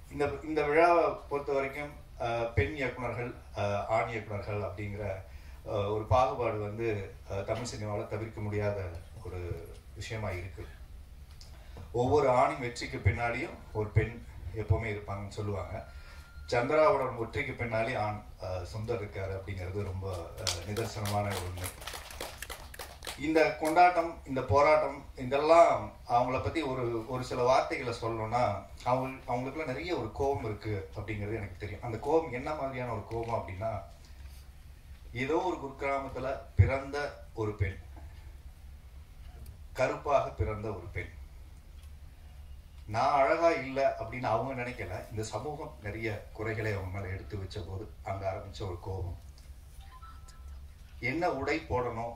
இந்த இந்த விழாவை பொறுத்த வரைக்கும் அஹ், பெண் இயக்குனர்கள் அஹ், ஆண் இயக்குனர்கள் அப்படிங்கிற அஹ், ஒரு பாகுபாடு வந்து அஹ், தமிழ் சினிமாவில் தவிர்க்க முடியாத ஒரு விஷயமா இருக்கு ஒவ்வொரு ஆணின் வெற்றிக்கு பின்னாடியும் ஒரு பெண் எப்பவுமே இருப்பாங்கன்னு சொல்லுவாங்க சந்திராவோட வெற்றிக்கு பின்னாலே ஆண் அஹ், சுந்தர் இருக்காரு அப்படிங்கிறது ரொம்ப அஹ், நிதர்சனமான ஒரு உண்மை இந்த கொண்டாட்டம் இந்த போராட்டம் இதெல்லாம் அவங்கள பத்தி ஒரு ஒரு சில வார்த்தைகளை சொல்லணும்னா அவங்க அவங்களுக்குள்ள நிறைய ஒரு கோபம் இருக்கு அப்படிங்கிறது எனக்கு தெரியும் அந்த கோபம் என்ன மாதிரியான ஒரு கோபம் அப்படின்னா ஏதோ ஒரு குக்கிராமத்துல பிறந்த ஒரு பெண் கருப்பாக பிறந்த ஒரு பெண் நான் அழகா இல்லை அப்படின்னு அவங்க நினைக்கல இந்த சமூகம் நிறைய குறைகளை அவங்க மேல எடுத்து வச்ச போது அங்க ஆரம்பிச்ச ஒரு கோபம் என்ன உடை போடணும்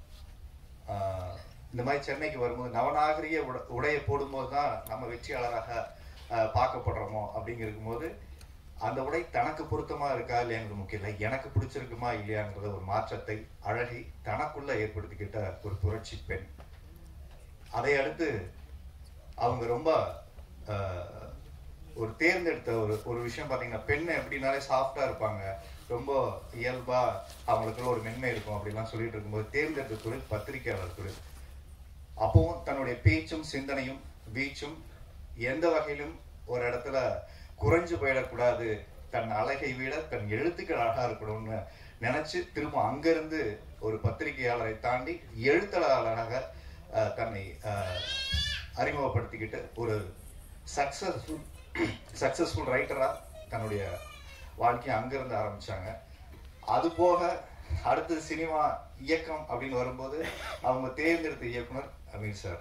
ஆஹ் இந்த மாதிரி சென்னைக்கு வரும்போது நவநாகரிக உட உடையை போடும்போது தான் நம்ம வெற்றியாளராக ஆஹ் பார்க்கப்படுறோமோ அப்படிங்கும் போது அந்த உடை தனக்கு பொருத்தமா இருக்கா இல்லையாங்கிறது முக்கியம் இல்லை எனக்கு பிடிச்சிருக்குமா இல்லையாங்கிறத ஒரு மாற்றத்தை அழகி தனக்குள்ள ஏற்படுத்திக்கிட்ட ஒரு புரட்சி பெண் அதை அடுத்து அவங்க ரொம்ப ஆஹ், ஒரு தேர்ந்தெடுத்த ஒரு ஒரு விஷயம் பார்த்தீங்கன்னா பெண் எப்படினாலே சாஃப்டா இருப்பாங்க ரொம்ப இயல்பா அவங்களுக்குள்ள ஒரு மென்மை இருக்கும் அப்படிலாம் சொல்லிட்டு இருக்கும்போது தேர்ந்தெடுத்த தொழில் பத்திரிகையாளர் தொழில் அப்பவும் தன்னுடைய பேச்சும் சிந்தனையும் வீச்சும் எந்த வகையிலும் ஒரு இடத்துல குறைஞ்சு போயிடக்கூடாது தன் அழகை விட தன் எழுத்துக்கள் அழகா இருக்கணும்னு நினைச்சு திரும்ப அங்கிருந்து ஒரு பத்திரிகையாளரை தாண்டி எழுத்தாளராக அஹ், தன்னை அஹ், அறிமுகப்படுத்திக்கிட்டு ஒரு சக்சஸ்ஃபுல் சக்சஸ்ஃபுல் ரைட்டரா தன்னுடைய வாழ்க்கையை அங்கிருந்து ஆரம்பிச்சாங்க அது போக அடுத்தது சினிமா இயக்கம் அப்படின்னு வரும்போது அவங்க தேர்ந்தெடுத்த இயக்குனர் அமீர் சார்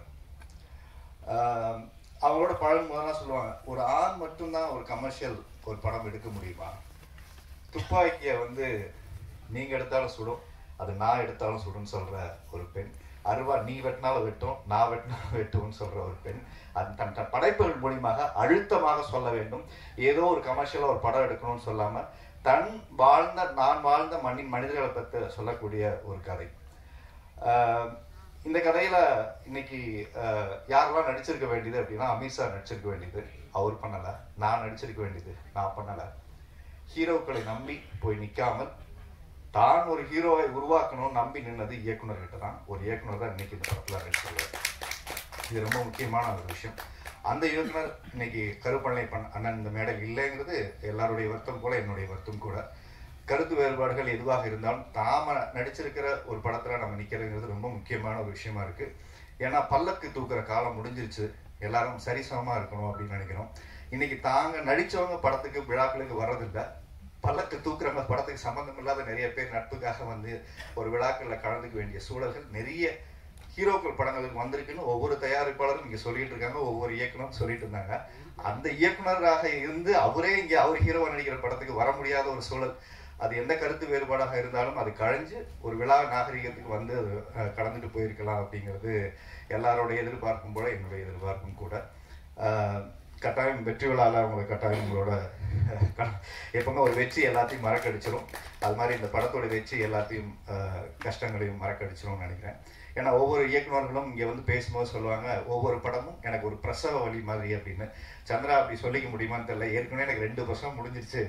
ஆஹ் அவங்களோட பழகும் போதெல்லாம் சொல்லுவாங்க ஒரு ஆண் மட்டும்தான் ஒரு கமர்ஷியல் ஒரு படம் எடுக்க முடியுமா துப்பாக்கியை வந்து நீங்க எடுத்தாலும் சுடும் அது நான் எடுத்தாலும் சுடும்னு சொல்ற ஒரு பெண் அருவா நீ வெட்டினாலும் வெட்டும் நான் வெட்டினாலும் வெட்டும்னு சொல்ற ஒரு பெண் அது தன் தன் படைப்புகள் மூலியமாக அழுத்தமாக சொல்ல வேண்டும் ஏதோ ஒரு கமர்ஷியலா ஒரு படம் எடுக்கணும்னு சொல்லாம தன் வாழ்ந்த நான் வாழ்ந்த மண்ணின் மனிதர்களை பற்றி சொல்லக்கூடிய ஒரு கதை ஆஹ் இந்த கதையில இன்னைக்கு ஆஹ் யாரெல்லாம் நடிச்சிருக்க வேண்டியது அப்படின்னா அமீர் சார் நடிச்சிருக்க வேண்டியது அவர் பண்ணல நான் நடிச்சிருக்க வேண்டியது நான் பண்ணல ஹீரோக்களை நம்பி போய் நிக்காமல் தான் ஒரு ஹீரோவை உருவாக்கணும்னு நம்பி நின்னது இயக்குனர்கிட்ட தான் ஒரு இயக்குனர் தான் இன்னைக்கு இந்த படத்துல நடிச்சிருக்காரு இது ரொம்ப முக்கியமான ஒரு விஷயம் அந்த இயக்குனர் இன்னைக்கு கருப்பண்ணை பண் அண்ணன் இந்த மேடையில் இல்லைங்கிறது எல்லாருடைய வருத்தம் போல என்னுடைய வருத்தம் கூட கருத்து வேறுபாடுகள் எதுவாக இருந்தாலும் தாம நடிச்சிருக்கிற ஒரு படத்துல நம்ம நிக்கிறதுங்கிறது ரொம்ப முக்கியமான ஒரு விஷயமா இருக்கு ஏன்னா பல்லக்கு தூக்குற காலம் முடிஞ்சிருச்சு எல்லாரும் சரிசமமா இருக்கணும் அப்படின்னு நினைக்கிறோம் இன்னைக்கு தாங்க நடிச்சவங்க படத்துக்கு விழாக்களுக்கு வர்றதில்லை பல்லக்கு தூக்குறவங்க படத்துக்கு சம்பந்தம் இல்லாத நிறைய பேர் நட்புக்காக வந்து ஒரு விழாக்கள்ல கலந்துக்க வேண்டிய சூழல்கள் நிறைய ஹீரோக்கள் படங்களுக்கு வந்திருக்குன்னு ஒவ்வொரு தயாரிப்பாளரும் இங்க சொல்லிட்டு இருக்காங்க ஒவ்வொரு இயக்குனரும் சொல்லிட்டு இருந்தாங்க அந்த இயக்குனராக இருந்து அவரே இங்க அவர் ஹீரோவா நடிக்கிற படத்துக்கு வர முடியாத ஒரு சூழல் அது எந்த கருத்து வேறுபாடாக இருந்தாலும் அது கழிஞ்சு ஒரு விழா நாகரிகத்துக்கு வந்து அது அஹ், கடந்துட்டு போயிருக்கலாம் அப்படிங்கிறது எல்லாரோட எதிர்பார்ப்பும் போல என்னுடைய எதிர்பார்ப்பும் கூட அஹ், கட்டாயம் வெற்றி விழால அவங்க கட்டாயம் உங்களோட அஹ், க- எப்பவுமே ஒரு வெற்றி எல்லாத்தையும் மறக்கடிச்சிடும் அது மாதிரி இந்த படத்தோட வெற்றி எல்லாத்தையும் அஹ், கஷ்டங்களையும் மறக்கடிச்சிரும்னு நினைக்கிறேன் ஏன்னா ஒவ்வொரு இயக்குனர்களும் இங்க வந்து பேசும்போது சொல்லுவாங்க ஒவ்வொரு படமும் எனக்கு ஒரு பிரசவ வழி மாதிரி அப்படின்னு சந்திரா அப்படி சொல்லிக்க முடியுமான்னு தெரியல ஏற்கனவே எனக்கு ரெண்டு பிரசவம் முடிஞ்சிருச்சு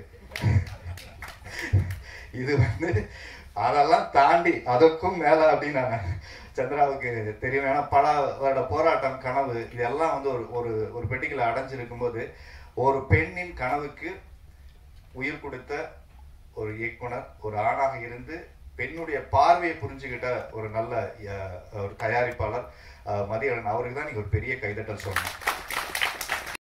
இது வந்து அதெல்லாம் தாண்டி அதற்கும் மேல அப்படின்னு நான் சந்திராவுக்கு தெரியும் ஏன்னா பல வருட போராட்டம் கனவு இதெல்லாம் வந்து ஒரு ஒரு ஒரு பெட்டிக்குள்ள அடைஞ்சிருக்கும் போது ஒரு பெண்ணின் கனவுக்கு உயிர் கொடுத்த ஒரு இயக்குனர் ஒரு ஆணாக இருந்து பெண்ணுடைய பார்வையை புரிஞ்சுக்கிட்ட ஒரு நல்ல அஹ், ஒரு தயாரிப்பாளர் அஹ், மதியழகன் அவருக்கு தான் நீங்க ஒரு பெரிய கைதட்டல் சொல்லணும்